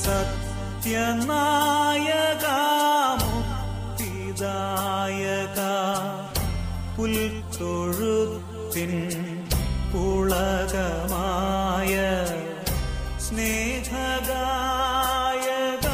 സത്യനായകാമുക്തിദായക പുൽത്തൊഴുത്തിൻ പുളകമായ സ്നേഹഗായക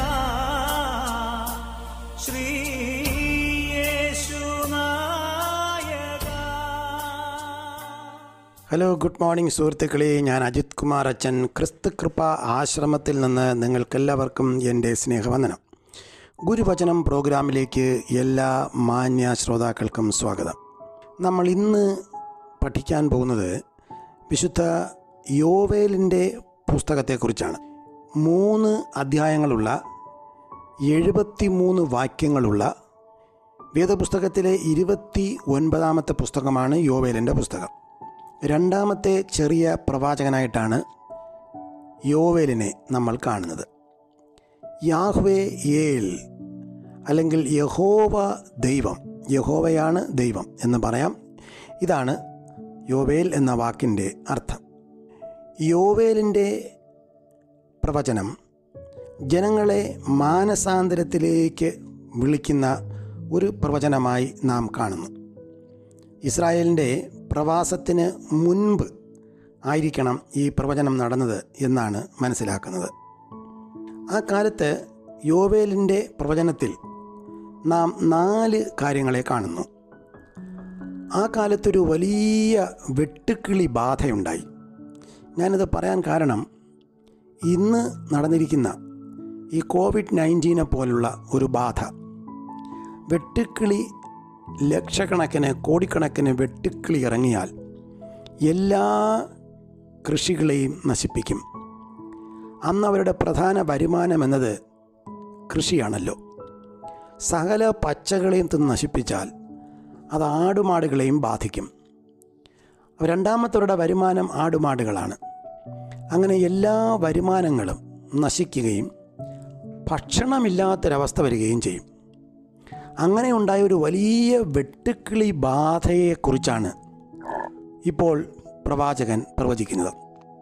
ശ്രീയേശുനായക ഹലോ ഗുഡ് മോർണിംഗ് സുഹൃത്തുക്കളെ ഞാൻ അജിത് കുമാർ അച്ഛൻ ക്രിസ്തു കൃപ ആശ്രമത്തിൽ നിന്ന് നിങ്ങൾക്കെല്ലാവർക്കും എൻ്റെ സ്നേഹവന്ദനം ഗുരുവചനം പ്രോഗ്രാമിലേക്ക് എല്ലാ മാന്യ ശ്രോതാക്കൾക്കും സ്വാഗതം നമ്മൾ ഇന്ന് പഠിക്കാൻ പോകുന്നത് വിശുദ്ധ യോവേലിൻ്റെ പുസ്തകത്തെക്കുറിച്ചാണ് മൂന്ന് അധ്യായങ്ങളുള്ള എഴുപത്തി മൂന്ന് വാക്യങ്ങളുള്ള വേദപുസ്തകത്തിലെ ഇരുപത്തി ഒൻപതാമത്തെ പുസ്തകമാണ് യോവേലിൻ്റെ പുസ്തകം രണ്ടാമത്തെ ചെറിയ പ്രവാചകനായിട്ടാണ് യോവേലിനെ നമ്മൾ കാണുന്നത് യാഹ്വേ ഏൽ അല്ലെങ്കിൽ യഹോവ ദൈവം യഹോവയാണ് ദൈവം എന്ന് പറയാം ഇതാണ് യോവേൽ എന്ന വാക്കിൻ്റെ അർത്ഥം യോവേലിൻ്റെ പ്രവചനം ജനങ്ങളെ മാനസാന്തരത്തിലേക്ക് വിളിക്കുന്ന ഒരു പ്രവചനമായി നാം കാണുന്നു ഇസ്രായേലിൻ്റെ പ്രവാസത്തിന് മുൻപ് ആയിരിക്കണം ഈ പ്രവചനം നടന്നത് എന്നാണ് മനസ്സിലാക്കുന്നത് ആ കാലത്ത് യോവേലിൻ്റെ പ്രവചനത്തിൽ നാം നാല് കാര്യങ്ങളെ കാണുന്നു ആ കാലത്തൊരു വലിയ വെട്ടുക്കിളി ബാധയുണ്ടായി ഞാനിത് പറയാൻ കാരണം ഇന്ന് നടന്നിരിക്കുന്ന ഈ കോവിഡ് നയൻറ്റീനെ പോലുള്ള ഒരു ബാധ വെട്ടുക്കിളി ലക്ഷക്കണക്കിന് കോടിക്കണക്കിന് വെട്ടുക്കിളി ഇറങ്ങിയാൽ എല്ലാ കൃഷികളെയും നശിപ്പിക്കും അന്ന് അവരുടെ പ്രധാന വരുമാനം എന്നത് കൃഷിയാണല്ലോ സകല പച്ചകളെയും തിന്ന് നശിപ്പിച്ചാൽ അത് ആടുമാടുകളെയും ബാധിക്കും രണ്ടാമത്തവരുടെ വരുമാനം ആടുമാടുകളാണ് അങ്ങനെ എല്ലാ വരുമാനങ്ങളും നശിക്കുകയും ഭക്ഷണമില്ലാത്തൊരവസ്ഥ വരികയും ചെയ്യും അങ്ങനെ ഉണ്ടായ ഒരു വലിയ വെട്ടുക്കിളി ബാധയെക്കുറിച്ചാണ് ഇപ്പോൾ പ്രവാചകൻ പ്രവചിക്കുന്നത്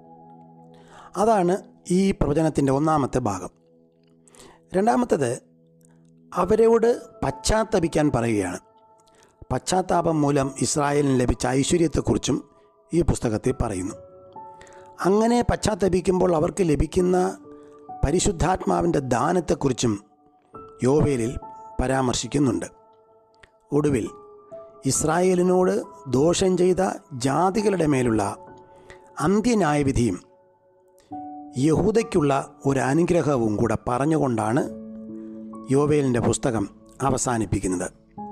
അതാണ് ഈ പ്രവചനത്തിൻ്റെ ഒന്നാമത്തെ ഭാഗം രണ്ടാമത്തേത് അവരോട് പശ്ചാത്തപിക്കാൻ പറയുകയാണ് പശ്ചാത്താപം മൂലം ഇസ്രായേലിന് ലഭിച്ച ഐശ്വര്യത്തെക്കുറിച്ചും ഈ പുസ്തകത്തിൽ പറയുന്നു അങ്ങനെ പശ്ചാത്തപിക്കുമ്പോൾ അവർക്ക് ലഭിക്കുന്ന പരിശുദ്ധാത്മാവിൻ്റെ ദാനത്തെക്കുറിച്ചും യോവേലിൽ പരാമർശിക്കുന്നുണ്ട് ഒടുവിൽ ഇസ്രായേലിനോട് ദോഷം ചെയ്ത ജാതികളുടെ മേലുള്ള അന്ത്യന്യായവിധിയും യഹൂദയ്ക്കുള്ള ഒരു അനുഗ്രഹവും കൂടെ പറഞ്ഞുകൊണ്ടാണ് യോവേലിൻ്റെ പുസ്തകം അവസാനിപ്പിക്കുന്നത്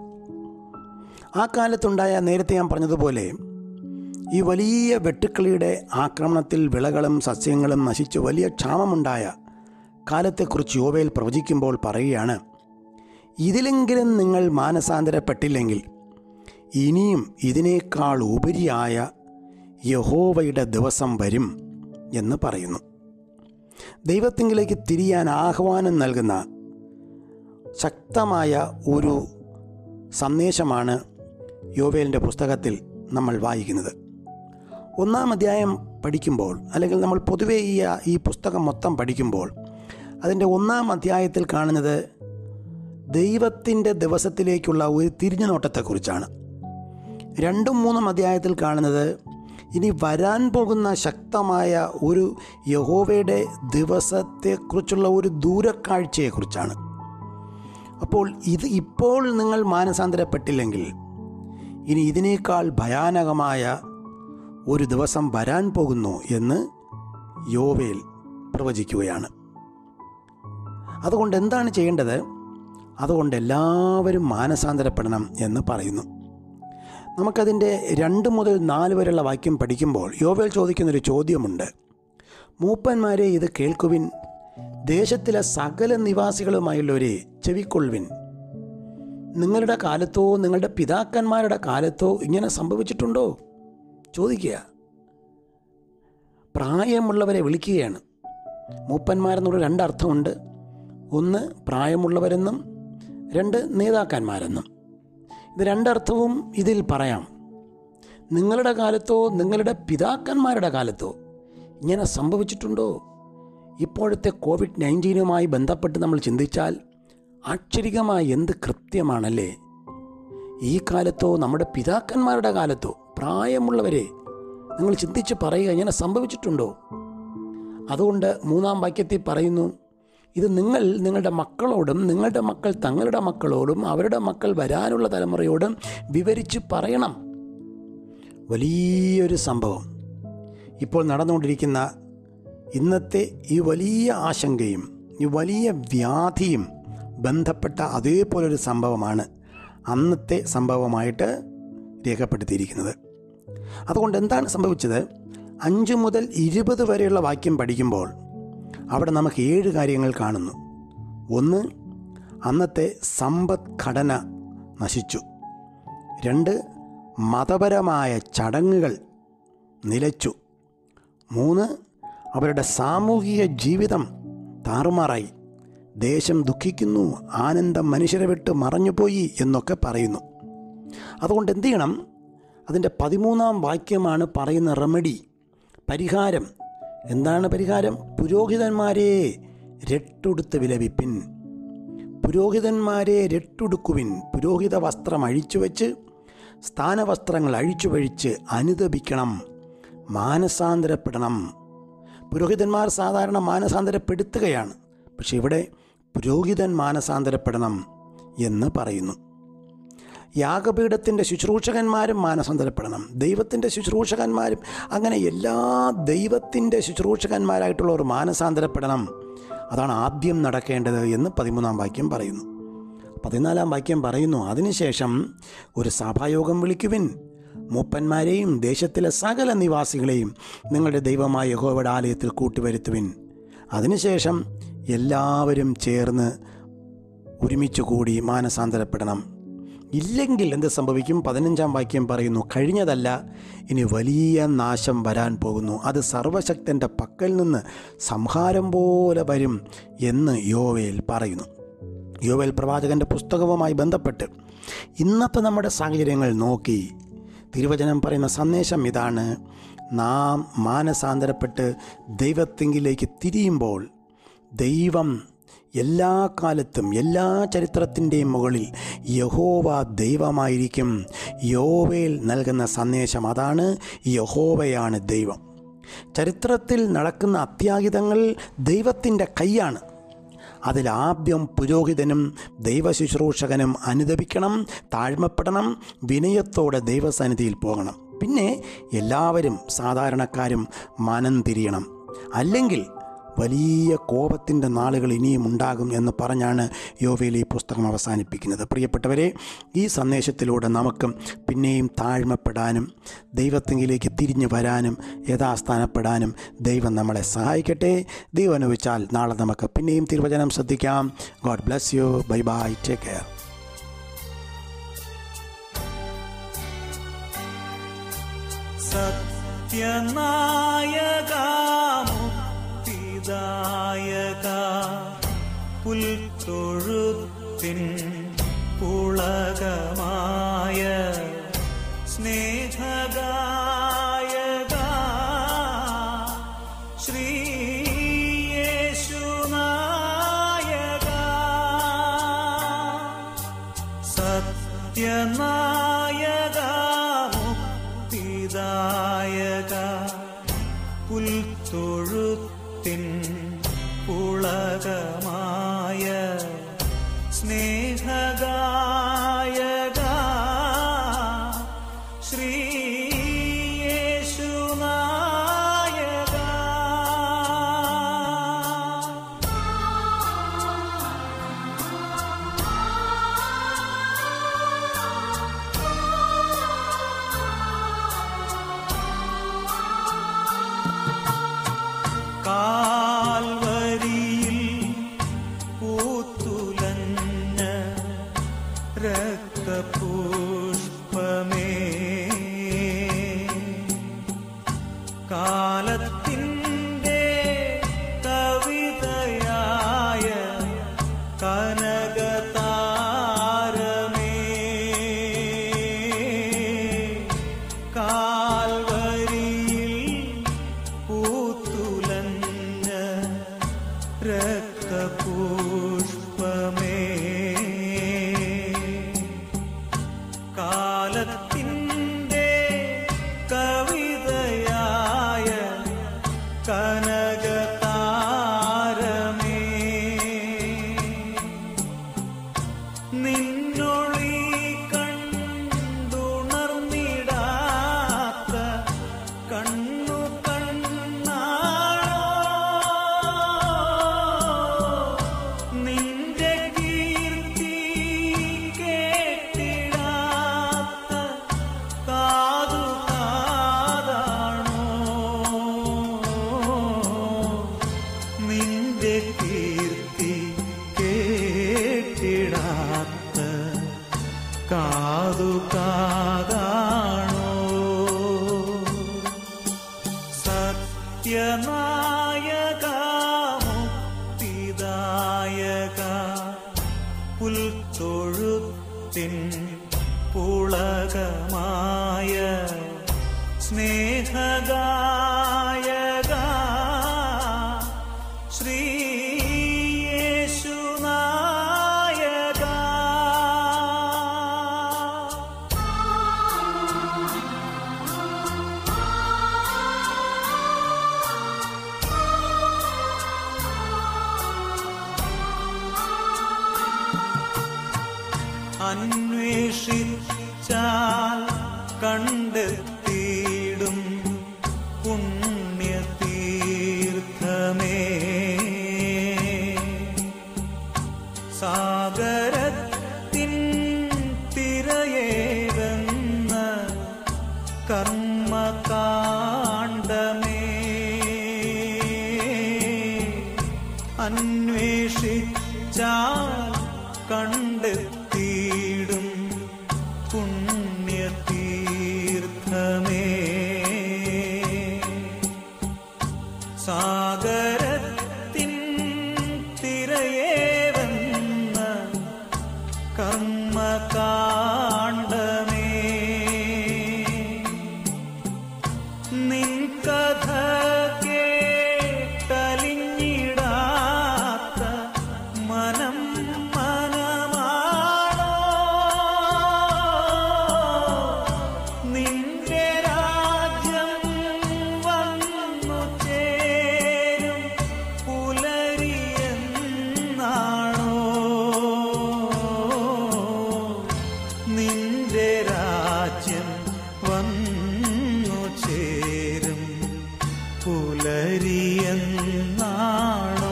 ആ കാലത്തുണ്ടായ നേരത്തെ ഞാൻ പറഞ്ഞതുപോലെ ഈ വലിയ വെട്ടുക്കിളിയുടെ ആക്രമണത്തിൽ വിളകളും സസ്യങ്ങളും നശിച്ച് വലിയ ക്ഷാമമുണ്ടായ കാലത്തെക്കുറിച്ച് യോവേൽ പ്രവചിക്കുമ്പോൾ പറയുകയാണ് ഇതിലെങ്കിലും നിങ്ങൾ മാനസാന്തരപ്പെട്ടില്ലെങ്കിൽ ഇനിയും ഇതിനേക്കാൾ ഉപരിയായ യഹോവയുടെ ദിവസം വരും എന്ന് പറയുന്നു ദൈവത്തിങ്കിലേക്ക് തിരിയാൻ ആഹ്വാനം നൽകുന്ന ശക്തമായ ഒരു സന്ദേശമാണ് യോവേലിൻ്റെ പുസ്തകത്തിൽ നമ്മൾ വായിക്കുന്നത് ഒന്നാം അധ്യായം പഠിക്കുമ്പോൾ അല്ലെങ്കിൽ നമ്മൾ പൊതുവേ ഈ ഈ പുസ്തകം മൊത്തം പഠിക്കുമ്പോൾ അതിൻ്റെ ഒന്നാം അധ്യായത്തിൽ കാണുന്നത് ദൈവത്തിൻ്റെ ദിവസത്തിലേക്കുള്ള ഒരു തിരിഞ്ഞുനോട്ടത്തെക്കുറിച്ചാണ് രണ്ടും മൂന്നും അധ്യായത്തിൽ കാണുന്നത് ഇനി വരാൻ പോകുന്ന ശക്തമായ ഒരു യഹോവയുടെ ദിവസത്തെക്കുറിച്ചുള്ള ഒരു ദൂരക്കാഴ്ചയെക്കുറിച്ചാണ് അപ്പോൾ ഇത് ഇപ്പോൾ നിങ്ങൾ മാനസാന്തരപ്പെട്ടില്ലെങ്കിൽ ഇനി ഇതിനേക്കാൾ ഭയാനകമായ ഒരു ദിവസം വരാൻ പോകുന്നു എന്ന് യോവേൽ പ്രവചിക്കുകയാണ് അതുകൊണ്ട് എന്താണ് ചെയ്യേണ്ടത് അതുകൊണ്ട് എല്ലാവരും മാനസാന്തരപ്പെടണം എന്ന് പറയുന്നു നമുക്കതിൻ്റെ രണ്ട് മുതൽ നാല് വരെയുള്ള വാക്യം പഠിക്കുമ്പോൾ യോവേൽ ചോദിക്കുന്നൊരു ചോദ്യമുണ്ട് മൂപ്പന്മാരെ ഇത് കേൾക്കുവിൻ ദേശത്തിലെ സകല നിവാസികളുമായുള്ളവരെ ചെവിക്കൊള്ളുവിൻ നിങ്ങളുടെ കാലത്തോ നിങ്ങളുടെ പിതാക്കന്മാരുടെ കാലത്തോ ഇങ്ങനെ സംഭവിച്ചിട്ടുണ്ടോ ചോദിക്കുക പ്രായമുള്ളവരെ വിളിക്കുകയാണ് മൂപ്പന്മാരെന്നുള്ള രണ്ടർത്ഥമുണ്ട് ഒന്ന് പ്രായമുള്ളവരെന്നും രണ്ട് നേതാക്കന്മാരെന്നും ഇത് രണ്ടർത്ഥവും ഇതിൽ പറയാം നിങ്ങളുടെ കാലത്തോ നിങ്ങളുടെ പിതാക്കന്മാരുടെ കാലത്തോ ഇങ്ങനെ സംഭവിച്ചിട്ടുണ്ടോ ഇപ്പോഴത്തെ കോവിഡ് നയൻറ്റീനുമായി ബന്ധപ്പെട്ട് നമ്മൾ ചിന്തിച്ചാൽ ആശ്ചര്യമായ എന്ത് കൃത്യമാണല്ലേ ഈ കാലത്തോ നമ്മുടെ പിതാക്കന്മാരുടെ കാലത്തോ പ്രായമുള്ളവരെ നിങ്ങൾ ചിന്തിച്ച് പറയുക ഇങ്ങനെ സംഭവിച്ചിട്ടുണ്ടോ അതുകൊണ്ട് മൂന്നാം വാക്യത്തിൽ പറയുന്നു ഇത് നിങ്ങൾ നിങ്ങളുടെ മക്കളോടും നിങ്ങളുടെ മക്കൾ തങ്ങളുടെ മക്കളോടും അവരുടെ മക്കൾ വരാനുള്ള തലമുറയോടും വിവരിച്ച് പറയണം വലിയൊരു സംഭവം ഇപ്പോൾ നടന്നുകൊണ്ടിരിക്കുന്ന ഇന്നത്തെ ഈ വലിയ ആശങ്കയും ഈ വലിയ വ്യാധിയും ബന്ധപ്പെട്ട അതേപോലൊരു സംഭവമാണ് അന്നത്തെ സംഭവമായിട്ട് രേഖപ്പെടുത്തിയിരിക്കുന്നത് അതുകൊണ്ട് എന്താണ് സംഭവിച്ചത് അഞ്ച് മുതൽ ഇരുപത് വരെയുള്ള വാക്യം പഠിക്കുമ്പോൾ അവിടെ നമുക്ക് ഏഴ് കാര്യങ്ങൾ കാണുന്നു ഒന്ന് അന്നത്തെ സമ്പദ്ഘടന നശിച്ചു രണ്ട് മതപരമായ ചടങ്ങുകൾ നിലച്ചു മൂന്ന് അവരുടെ സാമൂഹിക ജീവിതം താറുമാറായി ദേശം ദുഃഖിക്കുന്നു ആനന്ദം മനുഷ്യരെ വിട്ട് മറഞ്ഞുപോയി എന്നൊക്കെ പറയുന്നു അതുകൊണ്ട് എന്ത് ചെയ്യണം അതിൻ്റെ പതിമൂന്നാം വാക്യമാണ് പറയുന്ന റെമഡി പരിഹാരം എന്താണ് പരിഹാരം പുരോഹിതന്മാരെ രട്ടുടുത്ത് വിലപിപ്പിൻ പുരോഹിതന്മാരെ രട്ടുടുക്കുവിൻ പുരോഹിത വസ്ത്രം അഴിച്ചുവെച്ച് സ്ഥാനവസ്ത്രങ്ങൾ അഴിച്ചുവഴിച്ച് അനുദപിക്കണം മാനസാന്തരപ്പെടണം പുരോഹിതന്മാർ സാധാരണ മാനസാന്തരപ്പെടുത്തുകയാണ് പക്ഷെ ഇവിടെ പുരോഹിതൻ മാനസാന്തരപ്പെടണം എന്ന് പറയുന്നു യാഗപീഠത്തിൻ്റെ ശുശ്രൂഷകന്മാരും മാനസാന്തരപ്പെടണം ദൈവത്തിൻ്റെ ശുശ്രൂഷകന്മാരും അങ്ങനെ എല്ലാ ദൈവത്തിൻ്റെ ശുശ്രൂഷകന്മാരായിട്ടുള്ളവർ മാനസാന്തരപ്പെടണം അതാണ് ആദ്യം നടക്കേണ്ടത് എന്ന് പതിമൂന്നാം വാക്യം പറയുന്നു പതിനാലാം വാക്യം പറയുന്നു അതിനുശേഷം ഒരു സഭായോഗം വിളിക്കുവിൻ മൂപ്പന്മാരെയും ദേശത്തിലെ സകല നിവാസികളെയും നിങ്ങളുടെ ദൈവമായ യഹോവയുടെ ആലയത്തിൽ കൂട്ടിവരുത്തുവിൻ അതിനുശേഷം എല്ലാവരും ചേർന്ന് ഒരുമിച്ച് കൂടി മാനസാന്തരപ്പെടണം ഇല്ലെങ്കിൽ എന്ത് സംഭവിക്കും പതിനഞ്ചാം വാക്യം പറയുന്നു കഴിഞ്ഞതല്ല ഇനി വലിയ നാശം വരാൻ പോകുന്നു അത് സർവശക്തൻ്റെ പക്കൽ നിന്ന് സംഹാരം പോലെ വരും എന്ന് യോവേൽ പറയുന്നു യോവേൽ പ്രവാചകൻ്റെ പുസ്തകവുമായി ബന്ധപ്പെട്ട് ഇന്നത്തെ നമ്മുടെ സാഹചര്യങ്ങൾ നോക്കി തിരുവചനം പറയുന്ന സന്ദേശം ഇതാണ് നാം മാനസാന്തരപ്പെട്ട് ദൈവത്തെങ്കിലേക്ക് തിരിയുമ്പോൾ ദൈവം എല്ലാ കാലത്തും എല്ലാ ചരിത്രത്തിൻ്റെയും മുകളിൽ യഹോവ ദൈവമായിരിക്കും യോവേൽ നൽകുന്ന സന്ദേശം അതാണ് യഹോവയാണ് ദൈവം ചരിത്രത്തിൽ നടക്കുന്ന അത്യാഹിതങ്ങൾ ദൈവത്തിൻ്റെ കൈയാണ് അതിലാദ്യം പുരോഹിതനും ദൈവശുശ്രൂഷകനും അനുദപിക്കണം താഴ്മപ്പെടണം വിനയത്തോടെ ദൈവസന്നിധിയിൽ പോകണം പിന്നെ എല്ലാവരും സാധാരണക്കാരും മനം തിരിയണം അല്ലെങ്കിൽ വലിയ കോപത്തിൻ്റെ നാളുകൾ ഇനിയും ഉണ്ടാകും എന്ന് പറഞ്ഞാണ് യോവേൽ ഈ പുസ്തകം അവസാനിപ്പിക്കുന്നത് പ്രിയപ്പെട്ടവരെ ഈ സന്ദേശത്തിലൂടെ നമുക്കും പിന്നെയും താഴ്മപ്പെടാനും ദൈവത്തെങ്കിലേക്ക് തിരിഞ്ഞു വരാനും യഥാസ്ഥാനപ്പെടാനും ദൈവം നമ്മളെ സഹായിക്കട്ടെ ദൈവം അനുവദിച്ചാൽ നാളെ നമുക്ക് പിന്നെയും തിരുവചനം ശ്രദ്ധിക്കാം god bless you bye bye take care സത്യനായകാമുക്തിദായക പുൽത്തൊഴുത്തിൻ പുളകമായ സ്നേഹഗായക ശ്രീയേശുനായക സത്യനായക മുക്തിദായക പുൽത്തൊഴുത്തിൻ പുളകമായ സ്നേഹഗായക ശ്രീയേശുനായക കാൽവരിയിൽ പൂത്തുലഞ്ഞ രക്തപുഷ്പമേ കാലത്തിൻ്റെ കവിതയായ കനകതാരമേ നിന്നൊളി കണ്ടുണർന്നിടാത്ത കണ്ണു കണ്ണാണോ നിന്റെ കീർത്തി കേട്ടിടാത്ത കാതു കാതാണോ നിന്റെ കീർത്തി കേട്ടിടാത്ത കാതു കാതാണോ സത്യനായക മുക്തിദായക പുൽത്തൊഴുത്തിൻ പുളകമായ സ്നേഹഗായക ശ്രീയേശുനായക അന്വേഷിച്ചാൽ കണ്ടെത്തിയിടും പുണ്യതീർത്ഥമേ സാഗരത്തിൻ തിരയേകുന്ന കർമ്മകാണ്ഡമേ അന്വേഷിച്ചാൽ കണ്ടെത്തിയിടും പുണ്യതീർത്ഥമേ സാഗരത്തിൻ തിരയേവന്ന കർമ്മകാണ്ഡമേ നിൻ കഥ കേട്ടലിഞ്ഞിടാത്ത മനം മനമാണോ നിന്റെ രാജ്യം വന്നു ചേരും പുലരിയെന്നാണോ നിന്റെ രാജ്യം വന്നു ചേരും പുലരിയെന്നാണോ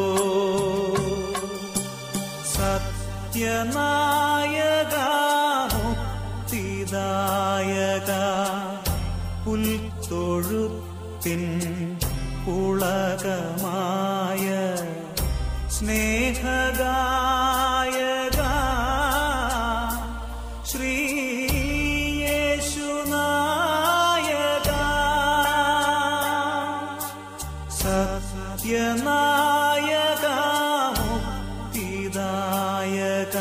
സത്യനായക മുക്തിദായക പുൽത്തൊഴുത്തിൻ പുളകമായ സ്നേഹഗായക ശ്രീയേശുനായക സത്യനായക മുക്തിദായക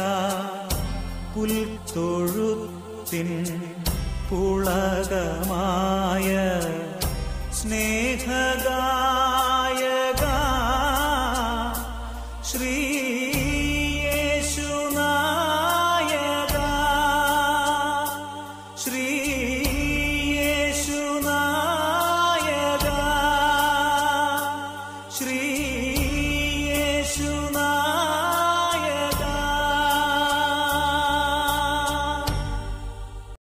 പുൽത്തൊഴുത്തിൻ പുളകമായ സ്നേഹഗാ